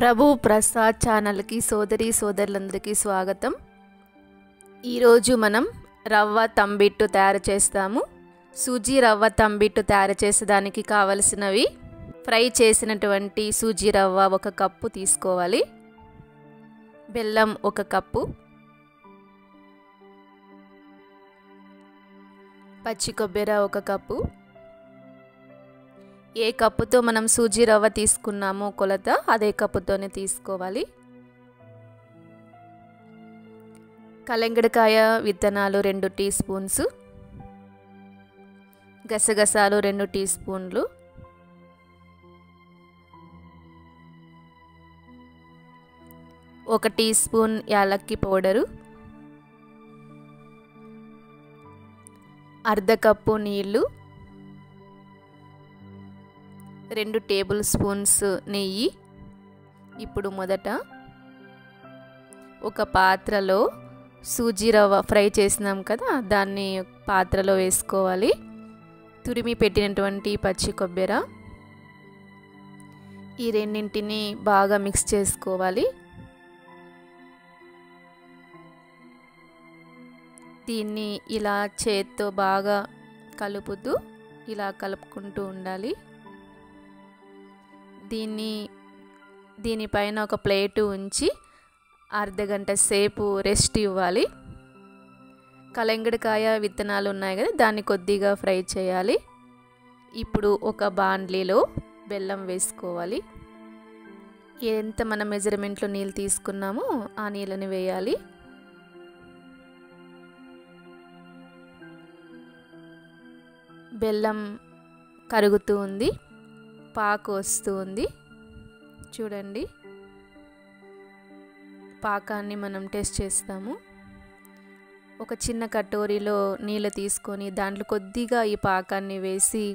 ప్రభు ప్రసాద్ ఛానల్కి సోదరి సోదరులందరికీ స్వాగతం ఈరోజు మనం రవ్వ తంబిట్టు తయారు చేస్తాము సూజీ రవ్వ తంబిట్టు తయారు చేసేదానికి కావలసినవి ఫ్రై చేసినటువంటి సూజీ రవ్వ ఒక కప్పు తీసుకోవాలి బెల్లం ఒక కప్పు పచ్చి కొబ్బరి ఒక కప్పు ఏ కప్పుతో మనం సూజీ రవ్వ తీసుకున్నామో కొలత అదే కప్పుతోనే తీసుకోవాలి కలంగడకాయ విత్తనాలు రెండు టీ స్పూన్స్ గసగసాలు రెండు టీ స్పూన్లు ఒక టీ స్పూన్ యాలక్కి పౌడరు అర్ధ కప్పు నీళ్ళు రెండు టేబుల్ స్పూన్స్ నెయ్యి ఇప్పుడు మొదట ఒక పాత్రలో సూజీ రవ్వ ఫ్రై చేసినాం కదా దాన్ని పాత్రలో వేసుకోవాలి తురిమి పెట్టినటువంటి పచ్చి కొబ్బరి ఈ రెండింటిని బాగా మిక్స్ చేసుకోవాలి దీన్ని ఇలా చేత్తో బాగా కలుపుతూ ఇలా కలుపుకుంటూ ఉండాలి దీన్ని దీనిపైన ఒక ప్లేటు ఉంచి అర్ధగంట సేపు రెస్ట్ ఇవ్వాలి కలంగడికాయ విత్తనాలు ఉన్నాయి కదా దాన్ని కొద్దిగా ఫ్రై చేయాలి ఇప్పుడు ఒక బాండ్లీలో బెల్లం వేసుకోవాలి ఎంత మన మెజర్మెంట్లో నీళ్ళు తీసుకున్నామో ఆ నీళ్ళని వేయాలి బెల్లం కరుగుతూ ఉంది పాకు వస్తూ ఉంది చూడండి పాకాన్ని మనం టెస్ట్ చేస్తాము ఒక చిన్న కటోరీలో నీళ్ళు తీసుకొని దాంట్లో కొద్దిగా ఈ పాకాన్ని వేసి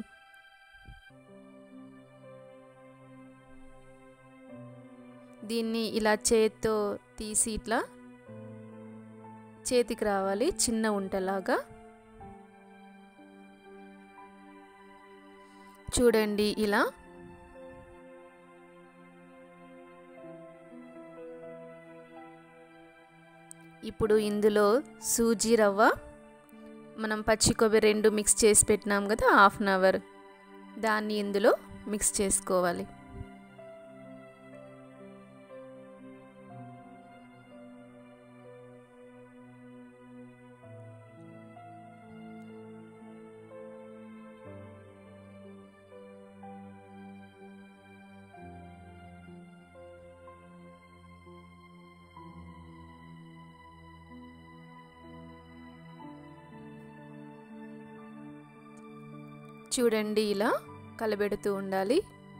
దీన్ని ఇలా చేత్తో తీసి ఇట్లా చేతికి రావాలి చిన్న ఉంటలాగా చూడండి ఇలా ఇప్పుడు ఇందులో సూజీ రవ్వ మనం పచ్చి కొబ్బరి రెండు మిక్స్ చేసి పెట్టినాం కదా హాఫ్ అన్ అవర్ దాన్ని ఇందులో మిక్స్ చేసుకోవాలి చూడండి ఇలా కలబెడుతూ ఉండాలి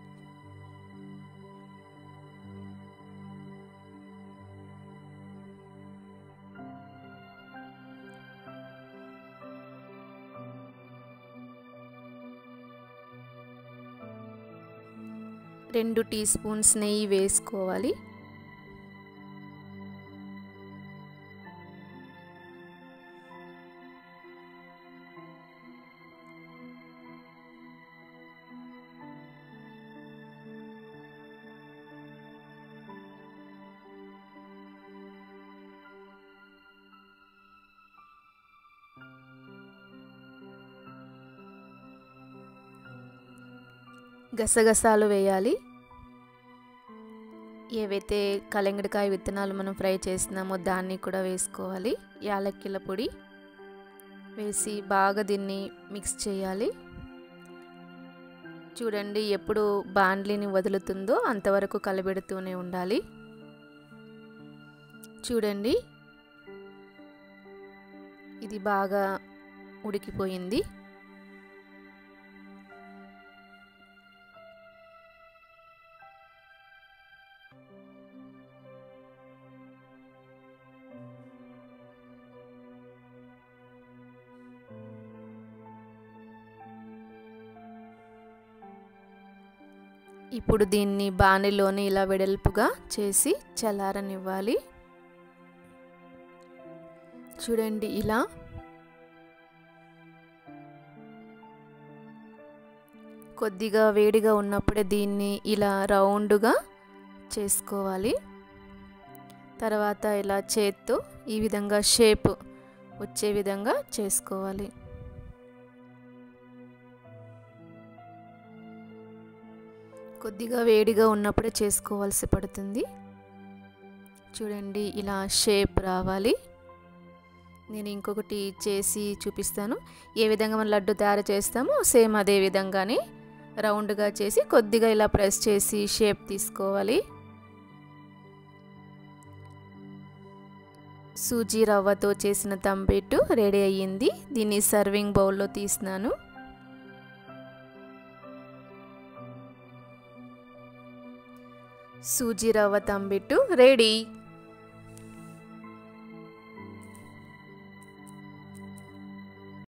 రెండు టీ స్పూన్స్ నెయ్యి వేసుకోవాలి గసగసాలు వేయాలి ఏవైతే కలంగడికాయ విత్తనాలు మనం ఫ్రై చేసినామో దాన్ని కూడా వేసుకోవాలి యాలక్కిల పొడి వేసి బాగా దీన్ని మిక్స్ చేయాలి చూడండి ఎప్పుడు బాండ్లీని వదులుతుందో అంతవరకు కలబెడుతూనే ఉండాలి చూడండి ఇది బాగా ఉడికిపోయింది ఇప్పుడు దీన్ని బాణిలోని ఇలా వెడల్పుగా చేసి చల్లారనివ్వాలి చూడండి ఇలా కొద్దిగా వేడిగా ఉన్నప్పుడే దీన్ని ఇలా రౌండ్గా చేసుకోవాలి తర్వాత ఇలా చేత్తో ఈ విధంగా షేప్ వచ్చే విధంగా చేసుకోవాలి కొద్దిగా వేడిగా ఉన్నప్పుడే చేసుకోవాల్సి పడుతుంది చూడండి ఇలా షేప్ రావాలి నేను ఇంకొకటి చేసి చూపిస్తాను ఏ విధంగా మనం లడ్డు తయారు చేస్తామో సేమ్ అదే విధంగానే రౌండ్గా చేసి కొద్దిగా ఇలా ప్రెస్ చేసి షేప్ తీసుకోవాలి సూజీ రవ్వతో చేసిన తంబెట్టు రెడీ అయ్యింది దీన్ని సర్వింగ్ బౌల్లో తీసినాను సూజీ రవ్వ తంబెట్టు రెడీ